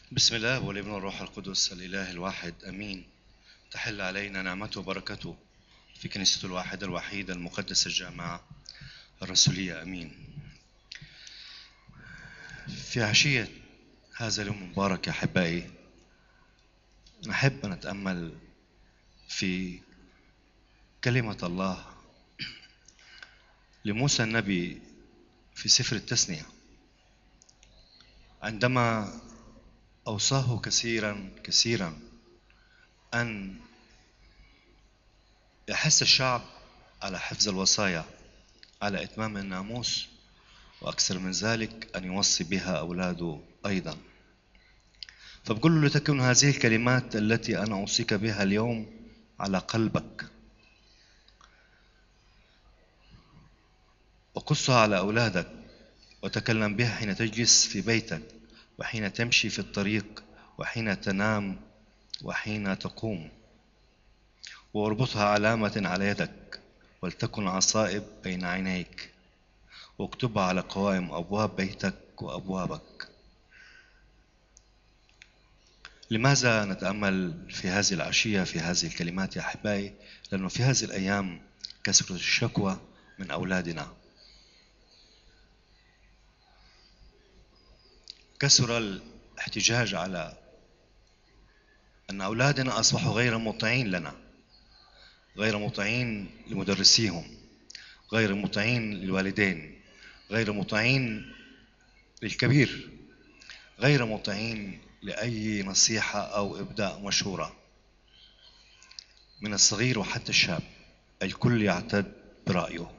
بسم الله والابن والروح القدس الإله الواحد أمين تحل علينا نعمته وبركته في كنيسته الواحدة الوحيدة المقدسة الجامعة الرسولية أمين في عشية هذا اليوم المبارك يا أحبائي نحب أن نتأمل في كلمة الله لموسى النبي في سفر التثنية عندما أوصاه كثيرا كثيرا أن يحث الشعب على حفظ الوصايا على إتمام الناموس وأكثر من ذلك أن يوصي بها أولاده أيضا فبقول له لتكن هذه الكلمات التي أنا أوصيك بها اليوم على قلبك وقصها على أولادك وتكلم بها حين تجلس في بيتك وحين تمشي في الطريق وحين تنام وحين تقوم واربطها علامة على يدك ولتكن عصائب بين عينيك واكتبها على قوائم أبواب بيتك وأبوابك لماذا نتأمل في هذه العشية في هذه الكلمات يا أحبائي لأنه في هذه الأيام كثرة الشكوى من أولادنا كثر الاحتجاج على أن أولادنا أصبحوا غير مطيعين لنا غير مطيعين لمدرسيهم غير مطيعين للوالدين غير مطيعين للكبير غير مطيعين لأي نصيحة أو إبداء مشورة من الصغير وحتى الشاب الكل يعتد برأيه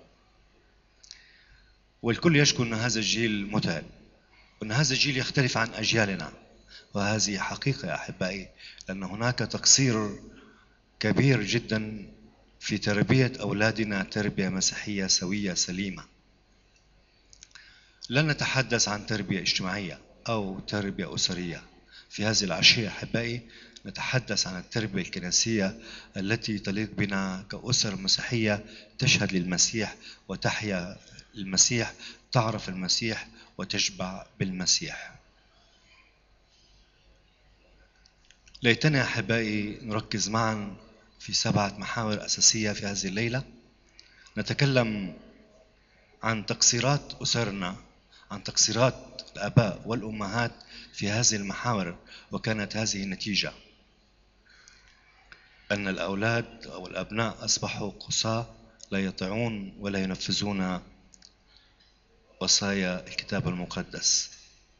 والكل يشكو أن هذا الجيل متعب وأن هذا الجيل يختلف عن أجيالنا وهذه حقيقة يا أحبائي لأن هناك تقصير كبير جدا في تربية أولادنا تربية مسيحية سوية سليمة لن نتحدث عن تربية اجتماعية أو تربية أسرية في هذه العشية أحبائي نتحدث عن التربية الكنسية التي تليق بنا كأسر مسيحية تشهد للمسيح وتحيا المسيح تعرف المسيح وتشبع بالمسيح ليتنا أحبائي نركز معا في سبعة محاور أساسية في هذه الليلة نتكلم عن تقصيرات أسرنا عن تقصيرات الآباء والأمهات في هذه المحاور وكانت هذه النتيجة أن الأولاد أو الأبناء أصبحوا قساة لا يطيعون ولا ينفذون وصايا الكتاب المقدس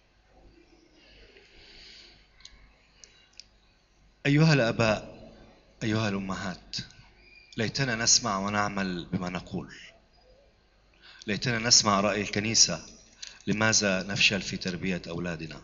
أيها الآباء أيها الأمهات ليتنا نسمع ونعمل بما نقول ليتنا نسمع رأي الكنيسة لماذا نفشل في تربية أولادنا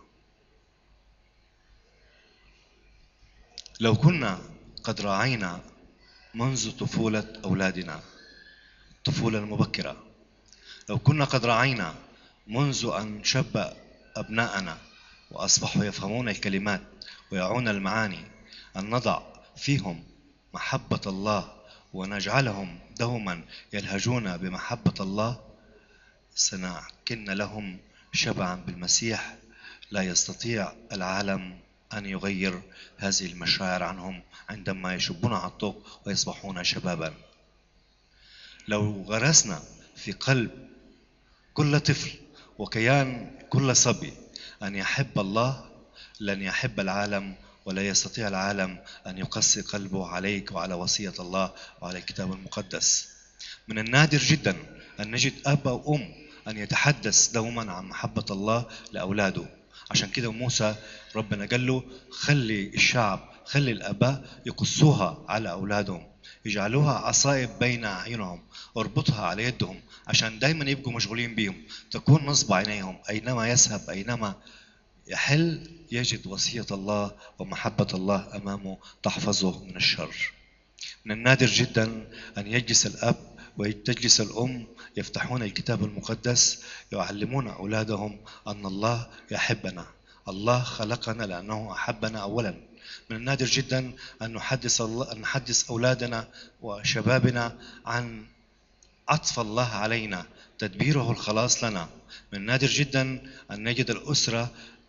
لو كنا قد راعينا منذ طفولة أولادنا الطفولة المبكرة لو كنا قد راعينا منذ أن شب أبناءنا وأصبحوا يفهمون الكلمات ويعون المعاني أن نضع فيهم محبة الله ونجعلهم دوما يلهجون بمحبة الله سنكن لهم شبعا بالمسيح لا يستطيع العالم أن يغير هذه المشاعر عنهم عندما يشبون على الطوق ويصبحون شبابا لو غرسنا في قلب كل طفل وكيان كل صبي أن يحب الله لن يحب العالم ولا يستطيع العالم أن يقسي قلبه عليك وعلى وصية الله وعلى الكتاب المقدس من النادر جدا أن نجد أب أو أم أن يتحدث دوما عن محبة الله لأولاده عشان كده موسى ربنا قال له خلي الشعب خلي الآباء يقصوها على أولادهم يجعلوها عصائب بين أعينهم اربطها على يدهم عشان دايما يبقوا مشغولين بهم تكون نصب عينيهم أينما يذهب أينما يحل يجد وصية الله ومحبة الله أمامه تحفظه من الشر من النادر جدا أن يجلس الأب وتجلس الأم يفتحون الكتاب المقدس يعلمون أولادهم أن الله يحبنا الله خلقنا لأنه أحبنا أولا من النادر جدا أن نحدث الله أن نحدث أولادنا وشبابنا عن عطف الله علينا تدبيره الخلاص لنا من النادر جدا أن نجد الأسرة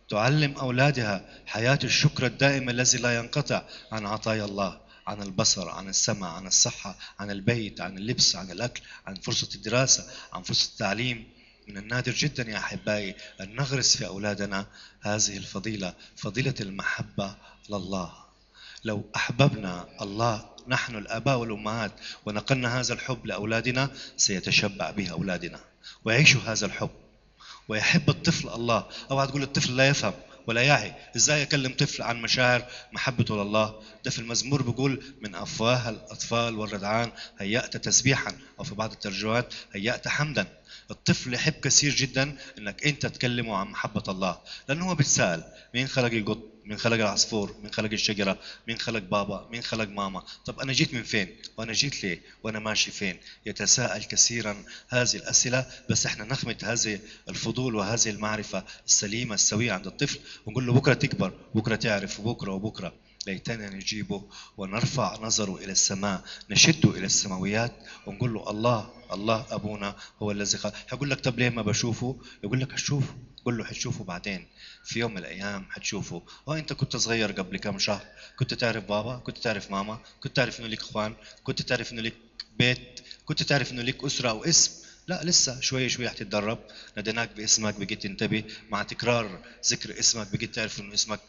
تعلم أولادها حياة الشكر الدائم الذي لا ينقطع عن عطايا الله عن البصر عن السمع عن الصحة عن البيت عن اللبس عن الأكل عن فرصة الدراسة عن فرصة التعليم من النادر جدا يا أحبائي أن نغرس في أولادنا هذه الفضيلة فضيلة المحبة لله لو أحببنا الله نحن الآباء والأمهات ونقلنا هذا الحب لأولادنا سيتشبع به أولادنا ويعيشوا هذا الحب ويحب الطفل الله اوعى تقول الطفل لا يفهم ولا يعي ازاي اكلم طفل عن مشاعر محبته لله ده في المزمور بيقول من افواه الاطفال والرضعان هيأت تسبيحا او في بعض الترجمات هيأت حمدا الطفل يحب كثير جدا انك انت تكلمه عن محبه الله لانه هو بيتساءل مين خلق القط مين خلق العصفور مين خلق الشجره مين خلق بابا مين خلق ماما طب انا جيت من فين وانا جيت ليه وانا ماشي فين يتساءل كثيرا هذه الاسئله بس احنا نخمت هذه الفضول وهذه المعرفه السليمه السويه عند الطفل ونقول له بكره تكبر بكره تعرف وبكره وبكره ليتنا نجيبه ونرفع نظره إلى السماء نشده إلى السماويات ونقول له الله الله أبونا هو الذي خلق هيقول لك طب ليه ما بشوفه يقول لك هشوفه قول له حتشوفه بعدين في يوم من الايام حتشوفه اه انت كنت صغير قبل كم شهر كنت تعرف بابا كنت تعرف ماما كنت تعرف انه لك اخوان كنت تعرف انه لك بيت كنت تعرف انه لك اسره او اسم لا لسه شوي شوي حتتدرب ناديناك باسمك بقيت تنتبه مع تكرار ذكر اسمك بقيت تعرف انه اسمك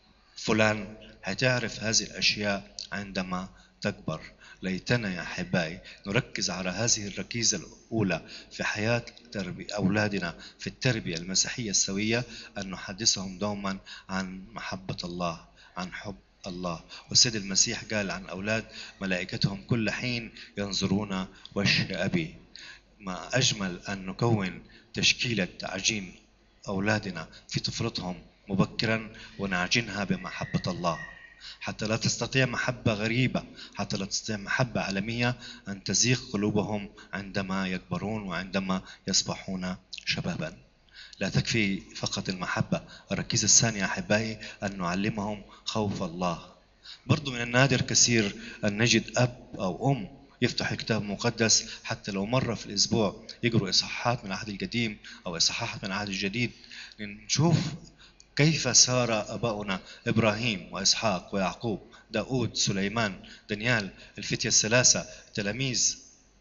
فلان هتعرف هذه الاشياء عندما تكبر ليتنا يا احبائي نركز على هذه الركيزه الاولى في حياه تربية اولادنا في التربيه المسيحيه السويه ان نحدثهم دوما عن محبه الله عن حب الله والسيد المسيح قال عن اولاد ملائكتهم كل حين ينظرون وجه ابي ما اجمل ان نكون تشكيله عجين اولادنا في طفولتهم مبكرا ونعجنها بمحبه الله حتى لا تستطيع محبة غريبة حتى لا تستطيع محبة عالمية أن تزيغ قلوبهم عندما يكبرون وعندما يصبحون شبابا لا تكفي فقط المحبة الركيزة الثانية أحبائي أن نعلمهم خوف الله برضو من النادر كثير أن نجد أب أو أم يفتح كتاب مقدس حتى لو مرة في الأسبوع يقروا إصحاحات من العهد القديم أو إصحاحات من العهد الجديد نشوف كيف سار أباؤنا إبراهيم وإسحاق ويعقوب داود سليمان دانيال الفتية الثلاثة تلاميذ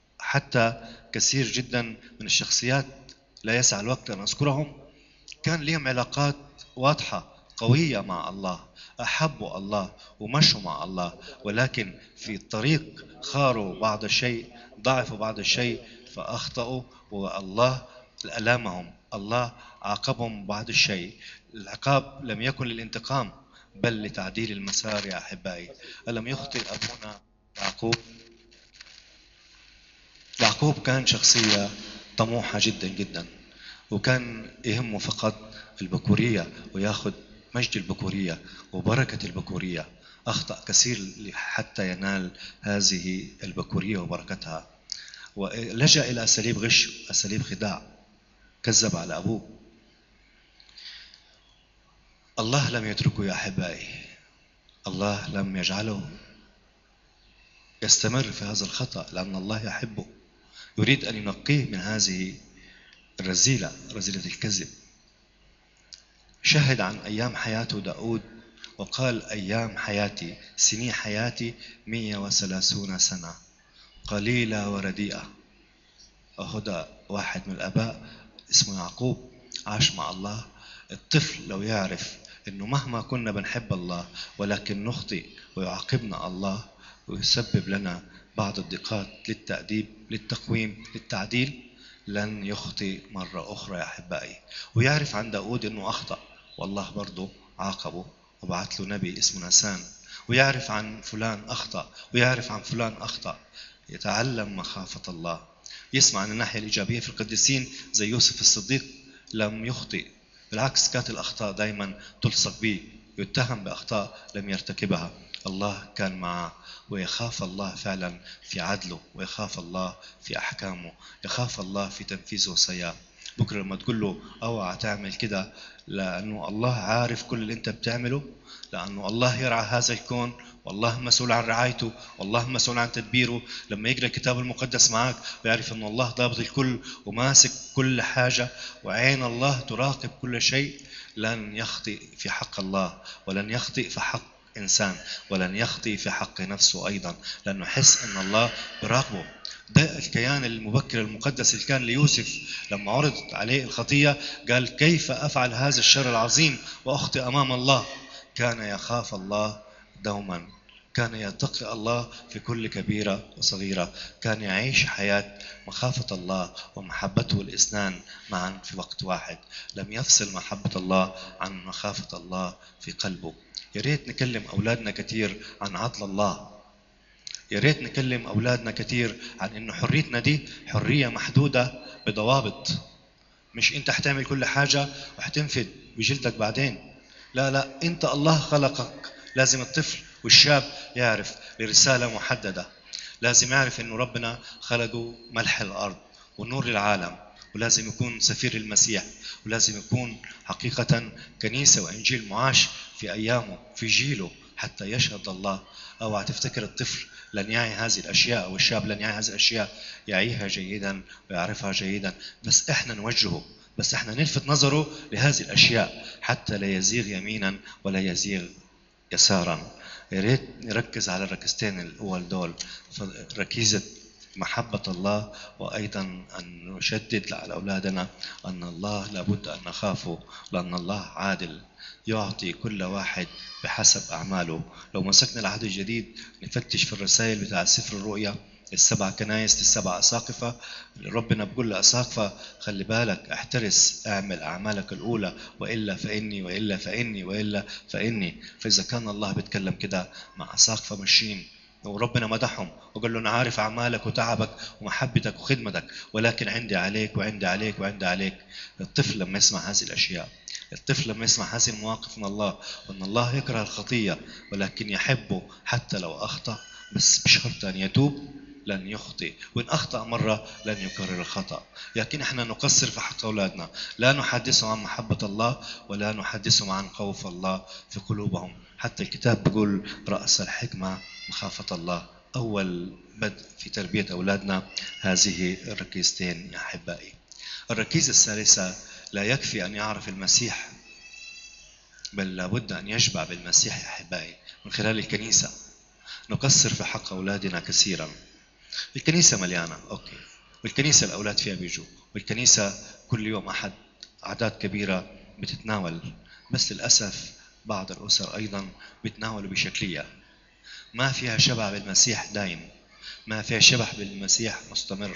حتى كثير جدا من الشخصيات لا يسع الوقت أن أذكرهم كان لهم علاقات واضحة قوية مع الله أحبوا الله ومشوا مع الله ولكن في الطريق خاروا بعض الشيء ضعفوا بعض الشيء فأخطأوا والله ألامهم الله عاقبهم بعض الشيء العقاب لم يكن للانتقام بل لتعديل المسار يا أحبائي ألم يخطئ أبونا يعقوب يعقوب كان شخصية طموحة جدا جدا وكان يهمه فقط البكورية وياخذ مجد البكورية وبركة البكورية أخطأ كثير حتى ينال هذه البكورية وبركتها ولجأ إلى أساليب غش أساليب خداع كذب على أبوه الله لم يتركه يا أحبائي الله لم يجعله يستمر في هذا الخطأ لأن الله يحبه يريد أن ينقيه من هذه الرزيلة رزيلة الكذب شهد عن أيام حياته داود وقال أيام حياتي سني حياتي مية وثلاثون سنة قليلة ورديئة وهدى واحد من الآباء اسمه يعقوب عاش مع الله الطفل لو يعرف انه مهما كنا بنحب الله ولكن نخطئ ويعاقبنا الله ويسبب لنا بعض الضيقات للتأديب للتقويم للتعديل لن يخطئ مرة أخرى يا أحبائي ويعرف عن داود أنه أخطأ والله برضه عاقبه وبعث له نبي اسمه نسان ويعرف عن فلان أخطأ ويعرف عن فلان أخطأ يتعلم مخافة الله يسمع عن الناحية الإيجابية في القديسين زي يوسف الصديق لم يخطئ بالعكس كانت الأخطاء دائما تلصق به يتهم بأخطاء لم يرتكبها الله كان معه ويخاف الله فعلا في عدله ويخاف الله في أحكامه يخاف الله في تنفيذ وصاياه بكره لما تقول له اوعى تعمل كده لانه الله عارف كل اللي انت بتعمله لانه الله يرعى هذا الكون والله مسؤول عن رعايته والله مسؤول عن تدبيره لما يقرا الكتاب المقدس معك ويعرف ان الله ضابط الكل وماسك كل حاجه وعين الله تراقب كل شيء لن يخطئ في حق الله ولن يخطئ في حق انسان ولن يخطئ في حق نفسه ايضا لانه يحس ان الله براقبه ده الكيان المبكر المقدس اللي كان ليوسف لما عرضت عليه الخطيه قال كيف افعل هذا الشر العظيم واخطئ امام الله كان يخاف الله دوما كان يتقي الله في كل كبيرة وصغيرة كان يعيش حياة مخافة الله ومحبته الاثنان معا في وقت واحد لم يفصل محبة الله عن مخافة الله في قلبه يا ريت نكلم أولادنا كثير عن عدل الله يا ريت نكلم أولادنا كثير عن إنه حريتنا دي حرية محدودة بضوابط مش أنت حتعمل كل حاجة وحتنفد بجلدك بعدين لا لا أنت الله خلقك لازم الطفل والشاب يعرف لرسالة محددة لازم يعرف انه ربنا خلقه ملح الارض ونور للعالم ولازم يكون سفير المسيح ولازم يكون حقيقة كنيسة وإنجيل معاش في أيامه في جيله حتى يشهد الله أوعى تفتكر الطفل لن يعي هذه الأشياء أو الشاب لن يعي هذه الأشياء يعيها جيدا ويعرفها جيدا بس إحنا نوجهه بس إحنا نلفت نظره لهذه الأشياء حتى لا يزيغ يمينا ولا يزيغ يسارا يا ريت نركز على الركزتين الاول دول ركيزه محبة الله وأيضا أن نشدد على أولادنا أن الله لابد أن نخافه لأن الله عادل يعطي كل واحد بحسب أعماله لو مسكنا العهد الجديد نفتش في الرسائل بتاع سفر الرؤيا السبع كنايس السبع أساقفة ربنا بيقول لأساقفة خلي بالك احترس اعمل أعمالك الأولى وإلا فإني وإلا فإني وإلا فإني فإذا كان الله بيتكلم كده مع أساقفة ماشيين وربنا مدحهم وقال له انا عارف اعمالك وتعبك ومحبتك وخدمتك ولكن عندي عليك وعندي عليك وعندي عليك الطفل لما يسمع هذه الاشياء الطفل لما يسمع هذه المواقف من الله وان الله يكره الخطيه ولكن يحبه حتى لو اخطا بس بشرط ان يتوب لن يخطئ وإن أخطأ مرة لن يكرر الخطأ لكن احنا نقصر في حق أولادنا لا نحدثهم عن محبة الله ولا نحدثهم عن خوف الله في قلوبهم حتى الكتاب بيقول رأس الحكمة مخافة الله أول بدء في تربية أولادنا هذه الركيزتين يا أحبائي الركيزة الثالثة لا يكفي أن يعرف المسيح بل لابد أن يشبع بالمسيح يا أحبائي من خلال الكنيسة نقصر في حق أولادنا كثيرا الكنيسة مليانة أوكي والكنيسة الأولاد فيها بيجوا والكنيسة كل يوم أحد أعداد كبيرة بتتناول بس للأسف بعض الأسر أيضا بتناولوا بشكلية ما فيها شبع بالمسيح دايم ما فيها شبع بالمسيح مستمر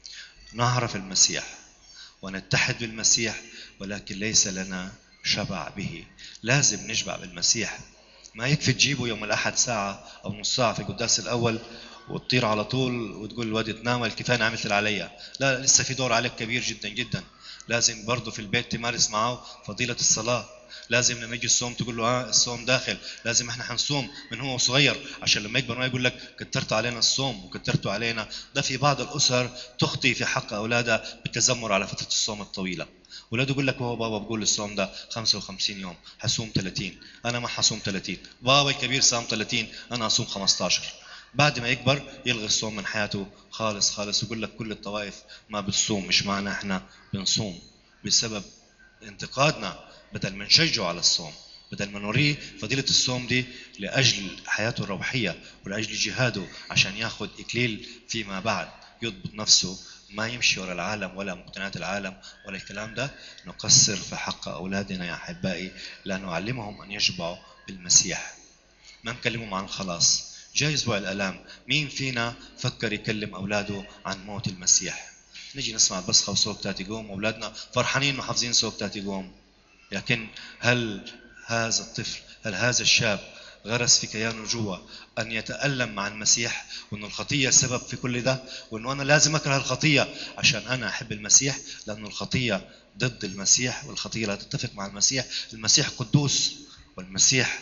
نعرف المسيح ونتحد بالمسيح ولكن ليس لنا شبع به لازم نشبع بالمسيح ما يكفي تجيبه يوم الأحد ساعة أو نص ساعة في القداس الأول وتطير على طول وتقول الواد تناول كفايه انا عملت اللي عليا لا لسه في دور عليك كبير جدا جدا لازم برضه في البيت تمارس معه فضيله الصلاه لازم لما يجي الصوم تقول له اه الصوم داخل لازم احنا حنصوم من هو صغير عشان لما يكبر ما يقول لك كترت علينا الصوم وكترتوا علينا ده في بعض الاسر تخطي في حق اولادها بالتذمر على فتره الصوم الطويله ولاده يقول لك هو بابا بقول الصوم ده 55 يوم حصوم 30 انا ما حصوم 30 بابا الكبير صام 30 انا اصوم 15 بعد ما يكبر يلغي الصوم من حياته خالص خالص ويقول لك كل الطوائف ما بتصوم مش معنى احنا بنصوم بسبب انتقادنا بدل ما نشجعه على الصوم بدل ما نوريه فضيلة الصوم دي لأجل حياته الروحية ولأجل جهاده عشان ياخذ إكليل فيما بعد يضبط نفسه ما يمشي ورا العالم ولا مقتنيات العالم ولا الكلام ده نقصر في حق أولادنا يا أحبائي لا نعلمهم أن يشبعوا بالمسيح ما نكلمهم عن الخلاص جاي اسبوع الالام مين فينا فكر يكلم اولاده عن موت المسيح نجي نسمع البصخه وصوت تاتي قوم واولادنا فرحانين وحافظين صوت تاتي قوم لكن هل هذا الطفل هل هذا الشاب غرس في كيانه جوا ان يتالم مع المسيح وانه الخطيه سبب في كل ده وانه انا لازم اكره الخطيه عشان انا احب المسيح لانه الخطيه ضد المسيح والخطيه لا تتفق مع المسيح المسيح قدوس والمسيح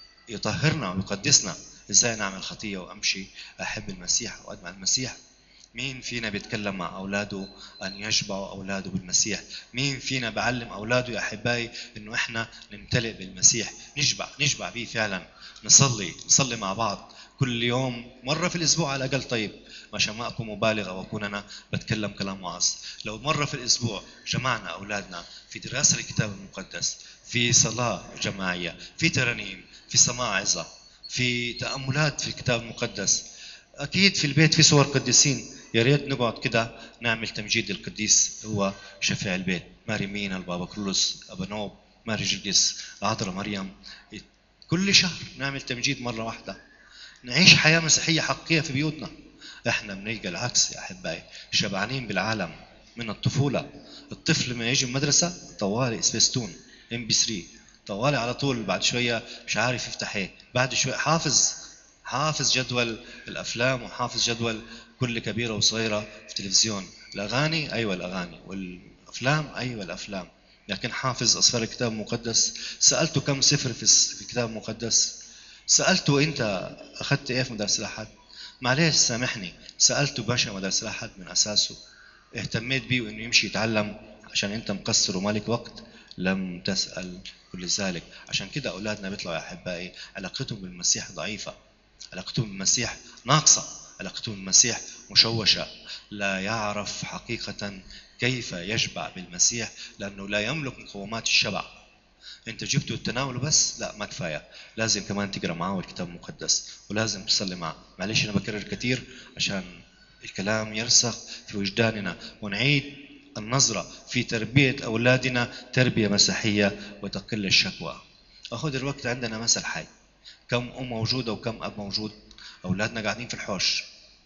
يطهرنا ويقدسنا ازاي انا اعمل خطيه وامشي احب المسيح واتبع المسيح مين فينا بيتكلم مع اولاده ان يشبعوا اولاده بالمسيح مين فينا بعلم اولاده يا احبائي انه احنا نمتلئ بالمسيح نشبع نشبع به فعلا نصلي نصلي مع بعض كل يوم مره في الاسبوع على الاقل طيب عشان ما اكون مبالغ او اكون انا بتكلم كلام وعظ لو مره في الاسبوع جمعنا اولادنا في دراسه الكتاب المقدس في صلاه جماعيه في ترانيم في سماع عظه في تاملات في الكتاب المقدس اكيد في البيت في صور قديسين يا ريت نقعد كده نعمل تمجيد القديس هو شفيع البيت ماري مينا البابا كرولوس ابا نوب ماري جرجس عذراء مريم كل شهر نعمل تمجيد مره واحده نعيش حياه مسيحيه حقيقيه في بيوتنا احنا بنلقى العكس يا احبائي شبعانين بالعالم من الطفوله الطفل لما يجي المدرسه طوالي سبيستون ام بي 3 طوالي على طول بعد شويه مش عارف يفتح ايه بعد شويه حافظ حافظ جدول الافلام وحافظ جدول كل كبيره وصغيره في التلفزيون الاغاني ايوه الاغاني والافلام ايوه الافلام لكن حافظ اسفار الكتاب المقدس سالته كم سفر في الكتاب المقدس سالته انت اخذت ايه في مدرسه الاحد معلش سامحني سالته باشا مدرسه الاحد من اساسه اهتميت بيه وانه يمشي يتعلم عشان انت مقصر ومالك وقت لم تسال كل ذلك عشان كده اولادنا بيطلعوا يا احبائي علاقتهم بالمسيح ضعيفه علاقتهم بالمسيح ناقصه علاقتهم بالمسيح مشوشه لا يعرف حقيقه كيف يشبع بالمسيح لانه لا يملك مقومات الشبع انت جبته التناول بس لا ما كفايه لازم كمان تقرا معاه الكتاب المقدس ولازم تصلي معه معلش انا بكرر كثير عشان الكلام يرسخ في وجداننا ونعيد النظرة في تربية أولادنا تربية مسيحية وتقل الشكوى أخذ الوقت عندنا مثل حي كم أم موجودة وكم أب موجود أولادنا قاعدين في الحوش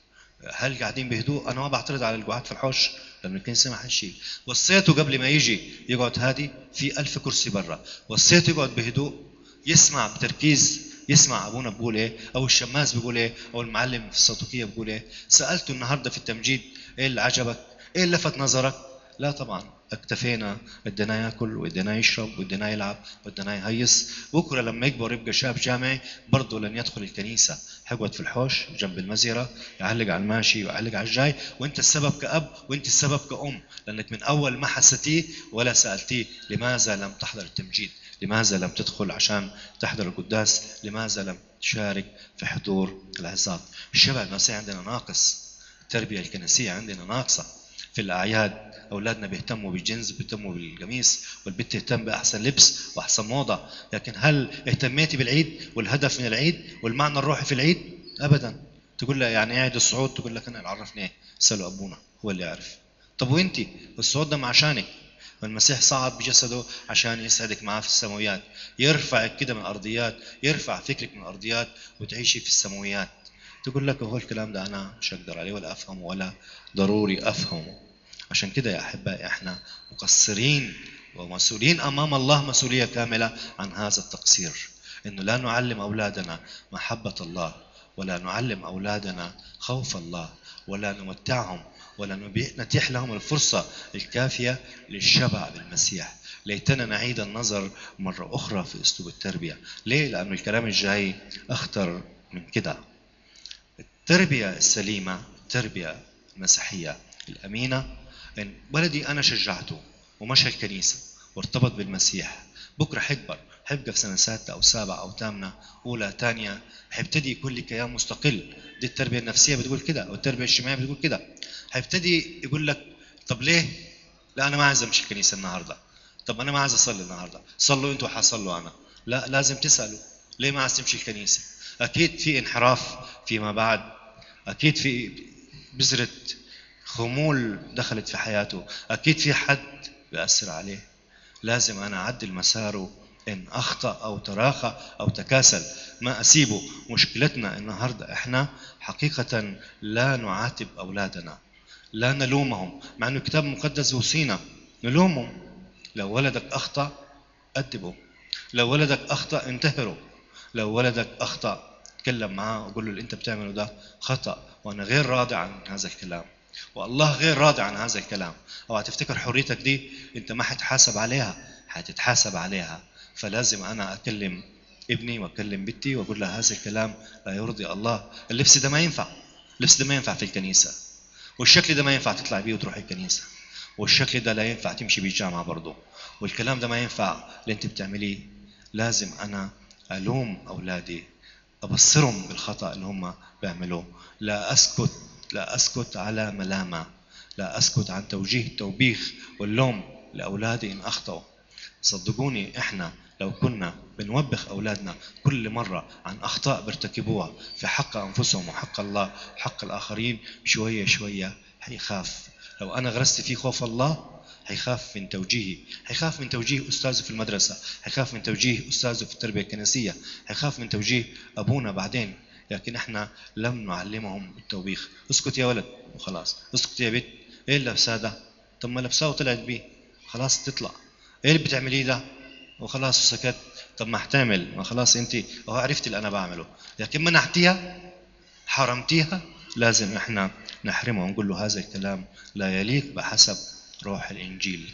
هل قاعدين بهدوء؟ أنا ما بعترض على القعاد في الحوش لأنه الكنيسة ما حنشيل وصيته قبل ما يجي يقعد هادي في ألف كرسي برا وصيته يقعد بهدوء يسمع بتركيز يسمع ابونا بيقول ايه او الشماس بيقول ايه او المعلم في الصوتوكيه بيقول ايه سالته النهارده في التمجيد ايه اللي عجبك ايه اللي لفت نظرك لا طبعا اكتفينا اديناه ياكل واديناه يشرب واديناه يلعب واديناه يهيص بكره لما يكبر يبقى شاب جامعي برضه لن يدخل الكنيسه حيقعد في الحوش جنب المزرعه يعلق على الماشي ويعلق على الجاي وانت السبب كاب وانت السبب كأم لانك من اول ما حسيتيه ولا سالتيه لماذا لم تحضر التمجيد لماذا لم تدخل عشان تحضر القداس لماذا لم تشارك في حضور العظات الشبع المسيحي عندنا ناقص التربيه الكنسيه عندنا ناقصه في الاعياد اولادنا بيهتموا بالجنس بيهتموا بالقميص والبنت تهتم باحسن لبس واحسن موضه لكن هل اهتميتي بالعيد والهدف من العيد والمعنى الروحي في العيد ابدا تقول لها يعني عيد الصعود تقول لك انا اللي عرفني ايه سالوا ابونا هو اللي يعرف طب وانت الصعود ده عشانك والمسيح صعد بجسده عشان يسعدك معاه في السماويات يرفعك كده من الارضيات يرفع فكرك من الارضيات وتعيشي في السماويات تقول لك هو الكلام ده انا مش هقدر عليه ولا افهمه ولا ضروري افهمه عشان كده يا احبائي احنا مقصرين ومسؤولين امام الله مسؤوليه كامله عن هذا التقصير انه لا نعلم اولادنا محبه الله ولا نعلم اولادنا خوف الله ولا نمتعهم ولا نتيح لهم الفرصه الكافيه للشبع بالمسيح ليتنا نعيد النظر مره اخرى في اسلوب التربيه ليه لانه الكلام الجاي اخطر من كده التربيه السليمه التربيه المسيحيه الامينه إن ولدي أنا شجعته ومشى الكنيسة وارتبط بالمسيح بكرة حيكبر حيبقى في سنة سادسة أو سابعة أو ثامنة أولى ثانية حيبتدي يكون لي كيان مستقل دي التربية النفسية بتقول كده أو التربية الاجتماعية بتقول كده حيبتدي يقول لك طب ليه؟ لا أنا ما عايز أمشي الكنيسة النهاردة طب أنا ما عايز أصلي النهاردة صلوا أنتوا حصلوا أنا لا لازم تسألوا ليه ما عايز تمشي الكنيسة؟ أكيد في انحراف فيما بعد أكيد في بذرة خمول دخلت في حياته أكيد في حد بيأثر عليه لازم أنا أعدل مساره إن أخطأ أو تراخى أو تكاسل ما أسيبه مشكلتنا النهاردة إحنا حقيقة لا نعاتب أولادنا لا نلومهم مع أنه الكتاب المقدس يوصينا نلومهم لو ولدك أخطأ أدبه لو ولدك أخطأ انتهره لو ولدك أخطأ تكلم معاه وقول له اللي أنت بتعمله ده خطأ وأنا غير راضي عن هذا الكلام والله غير راضي عن هذا الكلام اوعى تفتكر حريتك دي انت ما حتحاسب عليها حتتحاسب عليها فلازم انا اكلم ابني واكلم بنتي واقول لها هذا الكلام لا يرضي الله اللبس ده ما ينفع اللبس ده ما ينفع في الكنيسه والشكل ده ما ينفع تطلع بيه وتروح الكنيسة والشكل ده لا ينفع تمشي بالجامعة برضه والكلام ده ما ينفع اللي انت بتعمليه لازم انا الوم اولادي ابصرهم بالخطا اللي هم بيعملوه لا اسكت لا اسكت على ملامه لا اسكت عن توجيه التوبيخ واللوم لاولادي ان اخطاوا صدقوني احنا لو كنا بنوبخ اولادنا كل مره عن اخطاء بيرتكبوها في حق انفسهم وحق الله وحق الاخرين شويه شويه هيخاف لو انا غرست فيه خوف الله هيخاف من توجيهي هيخاف من توجيه أستاذه في المدرسة هيخاف من توجيه أستاذه في التربية الكنسية هيخاف من توجيه أبونا بعدين لكن احنا لم نعلمهم التوبيخ اسكت يا ولد وخلاص اسكت يا بنت ايه اللبس هذا طب ما لبساه وطلعت بيه خلاص تطلع ايه اللي بتعمليه ده وخلاص وسكت طب ما احتمل ما خلاص انت اهو عرفتي اللي انا بعمله لكن منعتيها حرمتيها لازم احنا نحرمه ونقول له هذا الكلام لا يليق بحسب روح الإنجيل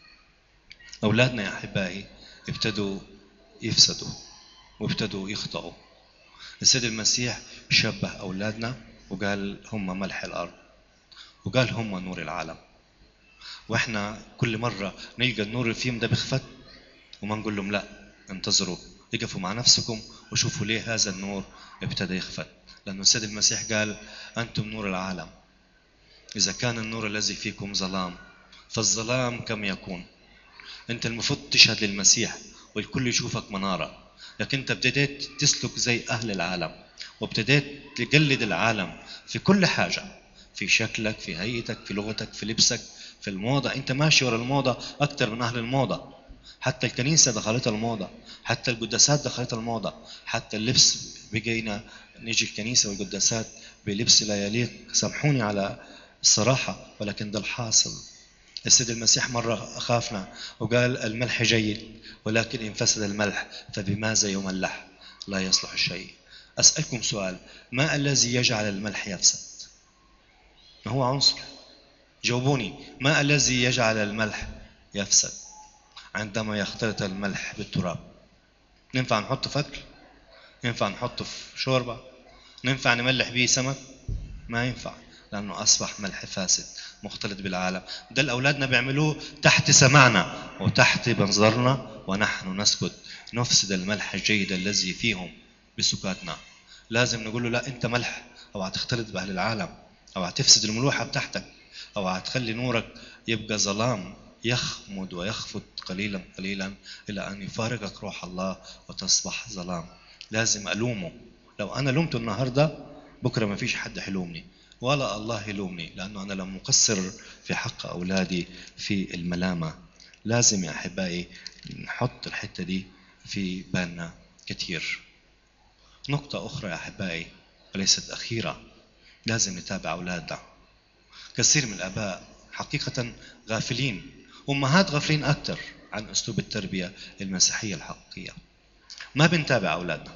أولادنا يا أحبائي ابتدوا يفسدوا وابتدوا يخطئوا السيد المسيح شبه أولادنا وقال هم ملح الأرض وقال هم نور العالم واحنا كل مرة نلقى النور اللي فيهم ده بيخفت وما نقول لهم لا انتظروا اقفوا مع نفسكم وشوفوا ليه هذا النور ابتدى يخفت لأنه السيد المسيح قال أنتم نور العالم إذا كان النور الذي فيكم ظلام فالظلام كم يكون انت المفروض تشهد للمسيح والكل يشوفك منارة لكن انت ابتديت تسلك زي اهل العالم وابتديت تقلد العالم في كل حاجة في شكلك في هيئتك في لغتك في لبسك في الموضة انت ماشي ورا الموضة اكتر من اهل الموضة حتى الكنيسة دخلتها الموضة حتى القداسات دخلتها الموضة حتى اللبس بقينا نيجي الكنيسة والقداسات بلبس لا يليق سامحوني على الصراحة ولكن ده الحاصل السيد المسيح مرة خافنا وقال الملح جيد ولكن إن فسد الملح فبماذا يملح لا يصلح الشيء أسألكم سؤال ما الذي يجعل الملح يفسد ما هو عنصر جاوبوني ما الذي يجعل الملح يفسد عندما يختلط الملح بالتراب ننفع نحطه في أكل ننفع نحطه في شوربة ننفع نملح به سمك ما ينفع لأنه أصبح ملح فاسد مختلط بالعالم ده اللي أولادنا بيعملوه تحت سمعنا وتحت منظرنا ونحن نسكت نفسد الملح الجيد الذي فيهم بسكاتنا لازم نقول له لا أنت ملح أو هتختلط بأهل العالم أو هتفسد الملوحة بتاعتك أو هتخلي نورك يبقى ظلام يخمد ويخفت قليلا قليلا إلى أن يفارقك روح الله وتصبح ظلام لازم ألومه لو أنا لومته النهاردة بكرة ما فيش حد حلومني ولا الله يلومني لأنه أنا لم أقصر في حق أولادي في الملامة لازم يا أحبائي نحط الحتة دي في بالنا كثير نقطة أخرى يا أحبائي وليست أخيرة لازم نتابع أولادنا كثير من الآباء حقيقة غافلين أمهات غافلين أكثر عن أسلوب التربية المسيحية الحقيقية ما بنتابع أولادنا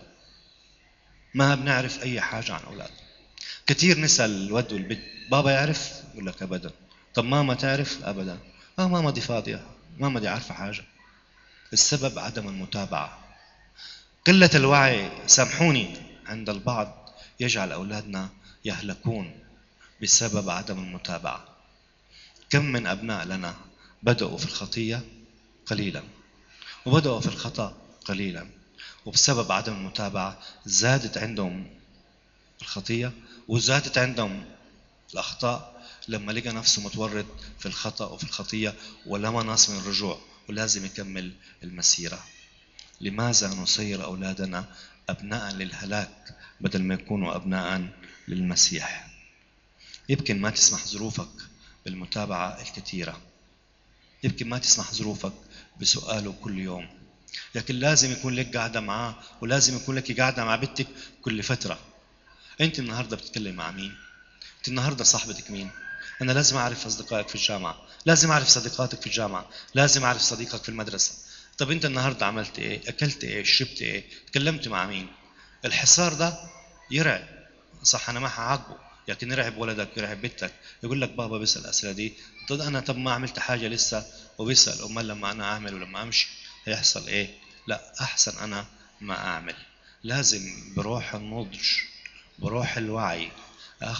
ما بنعرف أي حاجة عن أولادنا كثير نسال الود والبنت بابا يعرف يقول لك ابدا طب ماما تعرف ابدا اه ماما دي فاضيه ماما دي عارفه حاجه السبب عدم المتابعه قله الوعي سامحوني عند البعض يجعل اولادنا يهلكون بسبب عدم المتابعه كم من ابناء لنا بداوا في الخطيه قليلا وبداوا في الخطا قليلا وبسبب عدم المتابعه زادت عندهم الخطيه وزادت عندهم الأخطاء لما لقى نفسه متورط في الخطأ وفي الخطية ولا مناص من الرجوع ولازم يكمل المسيرة لماذا نصير أولادنا أبناء للهلاك بدل ما يكونوا أبناء للمسيح يمكن ما تسمح ظروفك بالمتابعة الكثيرة يمكن ما تسمح ظروفك بسؤاله كل يوم لكن لازم يكون لك قاعدة معاه ولازم يكون لك قاعدة مع بنتك كل فترة انت النهارده بتتكلم مع مين انت النهارده صاحبتك مين انا لازم اعرف اصدقائك في الجامعه لازم اعرف صديقاتك في الجامعه لازم اعرف صديقك في المدرسه طب انت النهارده عملت ايه اكلت ايه شربت ايه تكلمت مع مين الحصار ده يرعب صح انا ما هعاقبه لكن يرعب ولدك يرعب بنتك يقول لك بابا بيسال الاسئله دي طب انا طب ما عملت حاجه لسه وبيسال امال لما انا اعمل ولما امشي هيحصل ايه لا احسن انا ما اعمل لازم بروح النضج بروح الوعي اخذ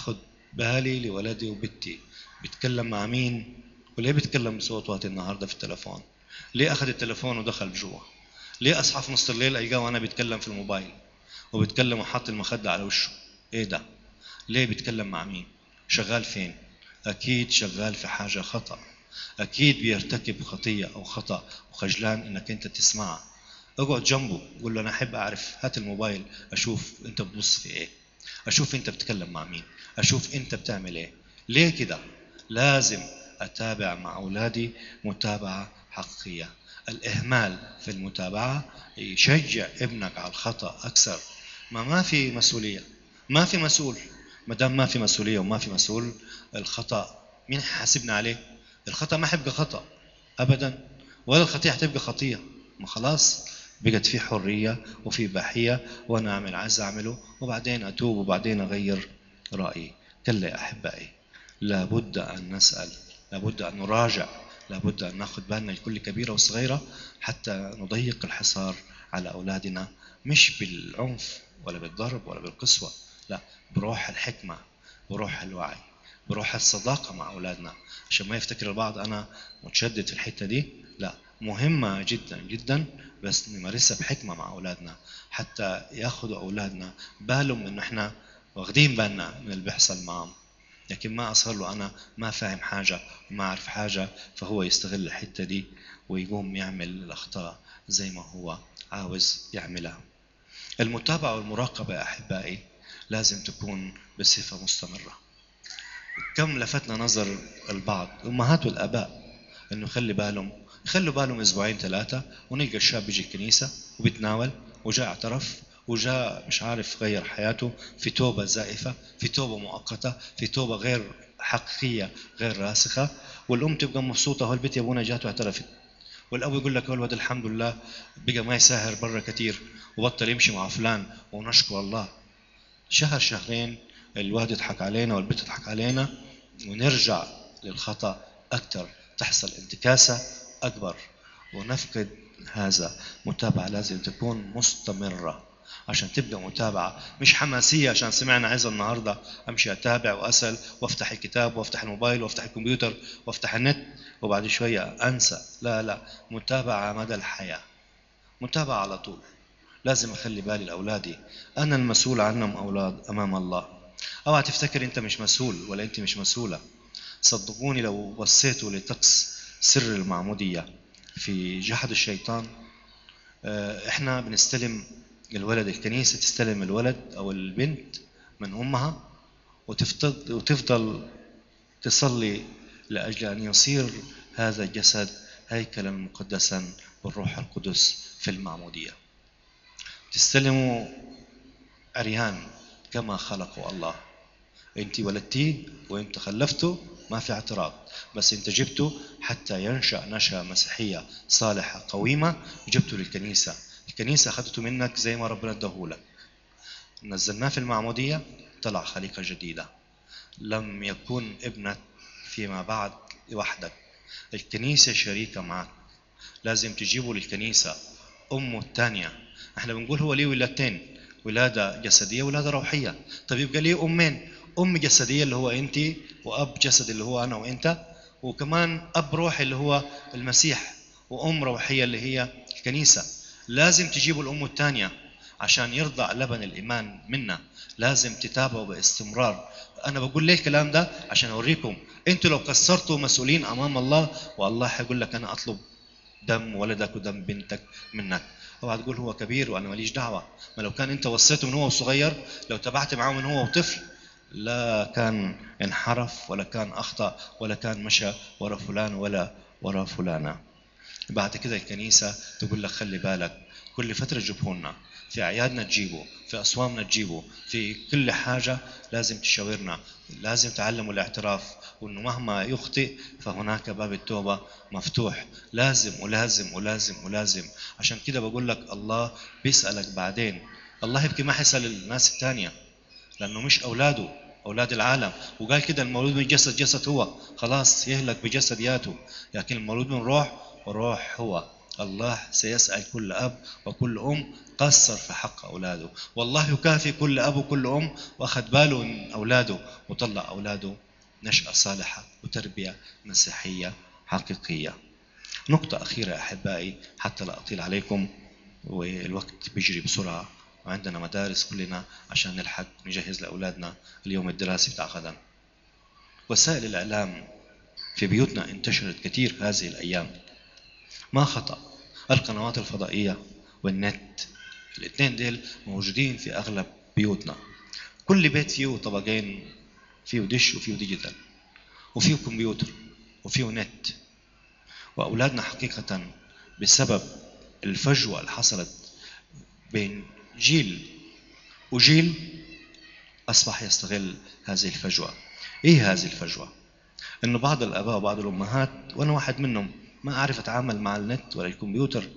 بالي لولدي وبنتي بيتكلم مع مين وليه بيتكلم بصوت واطي النهارده في التلفون ليه اخذ التلفون ودخل جوا ليه اصحى في نص الليل القاه وانا بيتكلم في الموبايل وبيتكلم وحاط المخدة على وشه ايه ده ليه بيتكلم مع مين شغال فين اكيد شغال في حاجة خطأ اكيد بيرتكب خطية او خطأ وخجلان انك انت تسمعها اقعد جنبه قول له انا احب اعرف هات الموبايل اشوف انت بتبص في ايه اشوف انت بتتكلم مع مين اشوف انت بتعمل ايه ليه كده لازم اتابع مع اولادي متابعه حقيقيه الاهمال في المتابعه يشجع ابنك على الخطا اكثر ما ما في مسؤوليه ما في مسؤول ما دام ما في مسؤوليه وما في مسؤول الخطا مين حاسبنا عليه الخطا ما حيبقى خطا ابدا ولا الخطيئه حتبقى خطيه ما خلاص بقت في حريه وفي بحيه وانا اعمل عايز اعمله وبعدين اتوب وبعدين اغير رايي كلا يا احبائي لابد ان نسال لابد ان نراجع لابد ان ناخذ بالنا لكل كبيره وصغيره حتى نضيق الحصار على اولادنا مش بالعنف ولا بالضرب ولا بالقسوه لا بروح الحكمه بروح الوعي بروح الصداقه مع اولادنا عشان ما يفتكر البعض انا متشدد في الحته دي لا مهمه جدا جدا بس نمارسها بحكمه مع اولادنا حتى ياخذوا اولادنا بالهم انه احنا واخدين بالنا من اللي بيحصل معهم لكن ما اصر له انا ما فاهم حاجه وما اعرف حاجه فهو يستغل الحته دي ويقوم يعمل الاخطاء زي ما هو عاوز يعملها المتابعه والمراقبه يا احبائي لازم تكون بصفه مستمره كم لفتنا نظر البعض الامهات والاباء انه خلي بالهم يخلوا بالهم اسبوعين ثلاثه ونلقى الشاب بيجي الكنيسه وبيتناول وجاء اعترف وجاء مش عارف غير حياته في توبه زائفه في توبه مؤقته في توبه غير حقيقيه غير راسخه والام تبقى مبسوطه هو البيت يا ابونا جات واعترفت والاب يقول لك الولد الحمد لله بقى ما يساهر برا كثير وبطل يمشي مع فلان ونشكر الله شهر شهرين الواد يضحك علينا والبنت تضحك علينا ونرجع للخطا اكثر تحصل انتكاسه اكبر ونفقد هذا متابعه لازم تكون مستمره عشان تبدا متابعه مش حماسيه عشان سمعنا عظه النهارده امشي اتابع واسال وافتح الكتاب وافتح الموبايل وافتح الكمبيوتر وافتح النت وبعد شويه انسى لا لا متابعه مدى الحياه متابعه على طول لازم اخلي بالي لاولادي انا المسؤول عنهم اولاد امام الله اوعى تفتكر انت مش مسؤول ولا انت مش مسؤوله صدقوني لو بصيتوا لطقس سر المعموديه في جحد الشيطان احنا بنستلم الولد الكنيسة تستلم الولد أو البنت من أمها وتفضل, وتفضل تصلي لأجل أن يصير هذا الجسد هيكلا مقدسا بالروح القدس في المعمودية تستلموا عريان كما خلقوا الله انت ولدتيه وانت خلفته ما في اعتراض بس انت جبته حتى ينشا نشاه مسيحيه صالحه قويمه جبته للكنيسه الكنيسة أخذته منك زي ما ربنا اداهولك نزلناه في المعمودية طلع خليقة جديدة لم يكن ابنك فيما بعد وحدك الكنيسة شريكة معك لازم تجيبه للكنيسة أمه الثانية احنا بنقول هو ليه ولادتين ولادة جسدية ولادة روحية طيب يبقى ليه أمين أم جسدية اللي هو أنت وأب جسدي اللي هو أنا وأنت وكمان أب روحي اللي هو المسيح وأم روحية اللي هي الكنيسة لازم تجيبوا الأم الثانية عشان يرضع لبن الإيمان منا لازم تتابعوا باستمرار أنا بقول ليه الكلام ده عشان أوريكم أنتوا لو قصرتوا مسؤولين أمام الله والله حيقول لك أنا أطلب دم ولدك ودم بنتك منك اوعى تقول هو كبير وانا ماليش دعوه ما لو كان انت وصيته من هو صغير لو تبعت معه من هو طفل لا كان انحرف ولا كان اخطا ولا كان مشى ورا فلان ولا ورا فلانه بعد كده الكنيسة تقول لك خلي بالك كل فترة تجيبه لنا في أعيادنا تجيبه في أصوامنا تجيبه في كل حاجة لازم تشاورنا لازم تعلموا الاعتراف وانه مهما يخطئ فهناك باب التوبه مفتوح لازم ولازم ولازم ولازم عشان كده بقول لك الله بيسالك بعدين الله يبكي ما حيسال الناس الثانيه لانه مش اولاده اولاد العالم وقال كده المولود من جسد جسد هو خلاص يهلك بجسدياته لكن المولود من روح وروح هو الله سيسأل كل أب وكل أم قصر في حق أولاده والله يكافي كل أب وكل أم وأخذ باله من أولاده وطلع أولاده نشأة صالحة وتربية مسيحية حقيقية نقطة أخيرة أحبائي حتى لا أطيل عليكم والوقت بيجري بسرعة وعندنا مدارس كلنا عشان نلحق نجهز لأولادنا اليوم الدراسي بتاع غدا وسائل الإعلام في بيوتنا انتشرت كثير هذه الأيام ما خطأ القنوات الفضائية والنت الاثنين ديل موجودين في أغلب بيوتنا كل بيت فيه طبقين فيه دش وفيه ديجيتال وفيه كمبيوتر وفيه نت وأولادنا حقيقة بسبب الفجوة اللي حصلت بين جيل وجيل أصبح يستغل هذه الفجوة إيه هذه الفجوة؟ إنه بعض الآباء وبعض الأمهات وأنا واحد منهم ما أعرف أتعامل مع النت ولا الكمبيوتر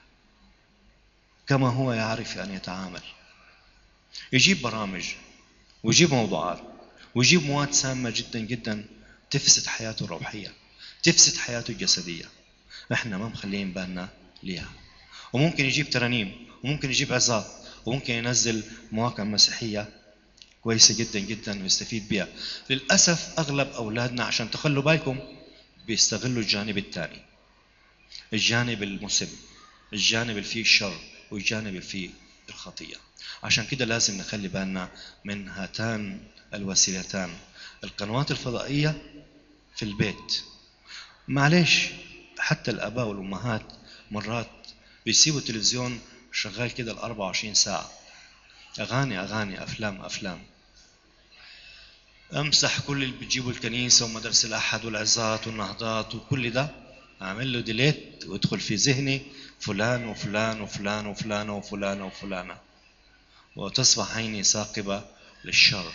كما هو يعرف أن يتعامل يجيب برامج ويجيب موضوعات ويجيب مواد سامة جدا جدا تفسد حياته الروحية تفسد حياته الجسدية احنا ما مخلين بالنا ليها وممكن يجيب ترانيم وممكن يجيب عظات وممكن ينزل مواقع مسيحية كويسة جدا جدا ويستفيد بها للأسف أغلب أولادنا عشان تخلوا بالكم بيستغلوا الجانب الثاني الجانب المسلم الجانب اللي فيه الشر والجانب اللي فيه الخطية عشان كده لازم نخلي بالنا من هاتان الوسيلتان القنوات الفضائية في البيت معلش حتى الآباء والأمهات مرات بيسيبوا التلفزيون شغال كده ال 24 ساعة أغاني أغاني أفلام أفلام أمسح كل اللي بتجيبوا الكنيسة ومدرسة الأحد والعظات والنهضات وكل ده أعمل له ديليت وادخل في ذهني فلان وفلان وفلان وفلان وفلان وفلانة وتصبح عيني ثاقبة للشر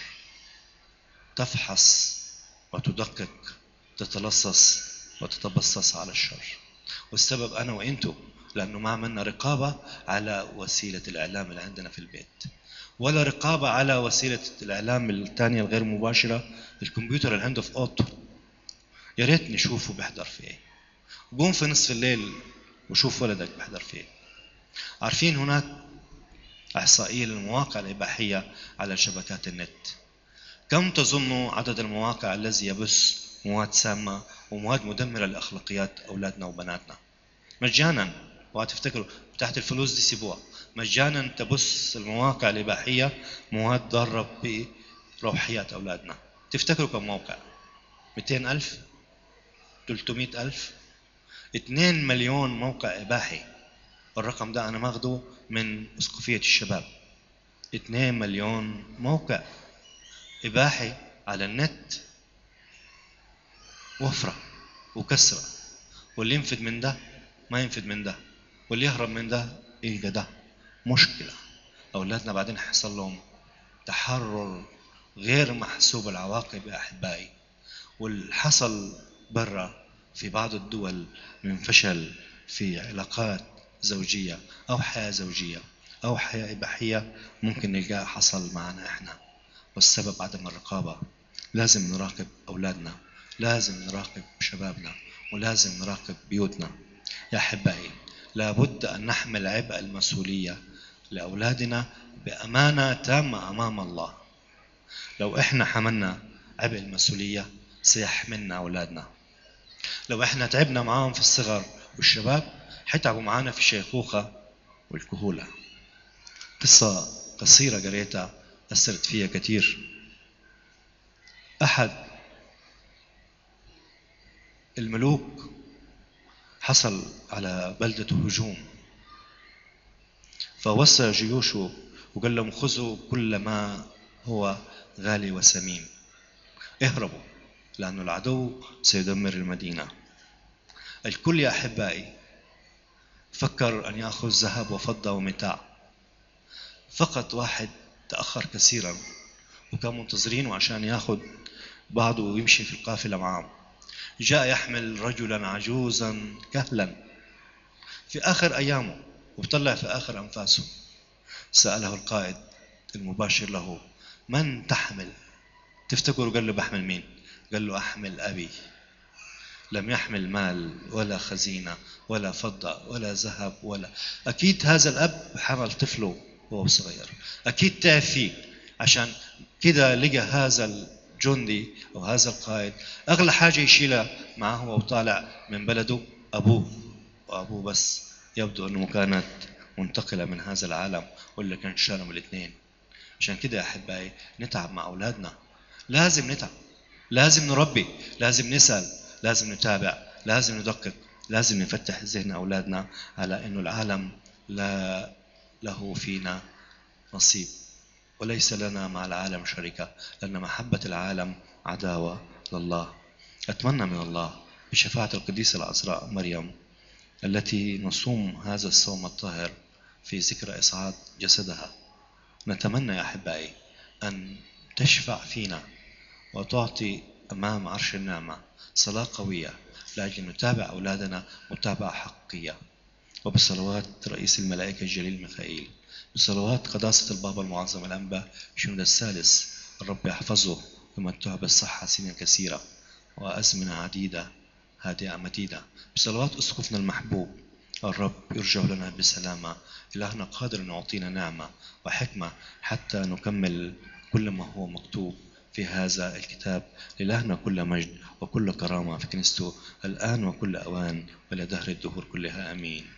تفحص وتدقق تتلصص وتتبصص على الشر والسبب أنا وإنتو لأنه ما عملنا رقابة على وسيلة الإعلام اللي عندنا في البيت ولا رقابة على وسيلة الإعلام الثانية الغير مباشرة الكمبيوتر اللي عنده في أوضته يا ريت نشوفه بيحضر في إيه قوم في نصف الليل وشوف ولدك بيحضر في إيه عارفين هناك إحصائية للمواقع الإباحية على شبكات النت كم تظنوا عدد المواقع الذي يبث مواد سامة ومواد مدمرة لأخلاقيات أولادنا وبناتنا مجانا وهتفتكروا تحت الفلوس دي سيبوها مجانا تبث المواقع الإباحية مواد ضارة بروحيات أولادنا تفتكروا كم موقع 200 ألف 300 ألف 2 مليون موقع إباحي الرقم ده أنا ماخده من أسقفية الشباب 2 مليون موقع إباحي على النت وفرة وكسرة واللي ينفد من ده ما ينفد من ده واللي يهرب من ده يلقى ده مشكلة أولادنا بعدين حصل لهم تحرر غير محسوب العواقب يا أحبائي والحصل برا في بعض الدول من فشل في علاقات زوجية أو حياة زوجية أو حياة إباحية ممكن نلقاها حصل معنا إحنا والسبب عدم الرقابة لازم نراقب أولادنا لازم نراقب شبابنا ولازم نراقب بيوتنا يا أحبائي لابد أن نحمل عبء المسؤولية لأولادنا بأمانة تامة أمام الله لو إحنا حملنا عبء المسؤولية سيحملنا أولادنا لو إحنا تعبنا معاهم في الصغر والشباب حيتعبوا معانا في الشيخوخة والكهولة قصة قصيرة قريتها أثرت فيها كثير أحد الملوك حصل على بلدته هجوم فوصى جيوشه وقال لهم خذوا كل ما هو غالي وثمين اهربوا لأن العدو سيدمر المدينة الكل يا أحبائي فكر أن يأخذ ذهب وفضة ومتاع فقط واحد تأخر كثيرا وكان منتظرينه عشان ياخذ بعضه ويمشي في القافلة معهم جاء يحمل رجلا عجوزا كهلا في آخر أيامه وبطلع في آخر أنفاسه سأله القائد المباشر له من تحمل تفتكروا قال له بحمل مين قال له أحمل أبي لم يحمل مال ولا خزينة ولا فضة ولا ذهب ولا أكيد هذا الأب حمل طفله وهو صغير أكيد تعب فيه عشان كده لقى هذا الجندي أو هذا القائد أغلى حاجة يشيلها معه وهو طالع من بلده أبوه وأبوه بس يبدو أنه كانت منتقلة من هذا العالم ولا كان شالهم الاثنين عشان كده يا أحبائي نتعب مع أولادنا لازم نتعب لازم نربي لازم نسأل لازم نتابع لازم ندقق لازم نفتح ذهن أولادنا على أنه العالم لا له فينا نصيب وليس لنا مع العالم شركة لأن محبة العالم عداوة لله أتمنى من الله بشفاعة القديسة العذراء مريم التي نصوم هذا الصوم الطاهر في ذكرى إصعاد جسدها نتمنى يا أحبائي أن تشفع فينا وتعطي أمام عرش النعمة صلاة قوية لأجل نتابع أولادنا متابعة حقيقية وبصلوات رئيس الملائكة الجليل ميخائيل بصلوات قداسة البابا المعظم الأنبا شنود الثالث الرب يحفظه ويمتعه بالصحة سنين كثيرة وأزمنة عديدة هادئة مديدة بصلوات أسقفنا المحبوب الرب يرجع لنا بسلامة إلهنا قادر أن يعطينا نعمة وحكمة حتى نكمل كل ما هو مكتوب في هذا الكتاب لإلهنا كل مجد وكل كرامة في كنيسته الآن وكل أوان ولدهر الدهور كلها آمين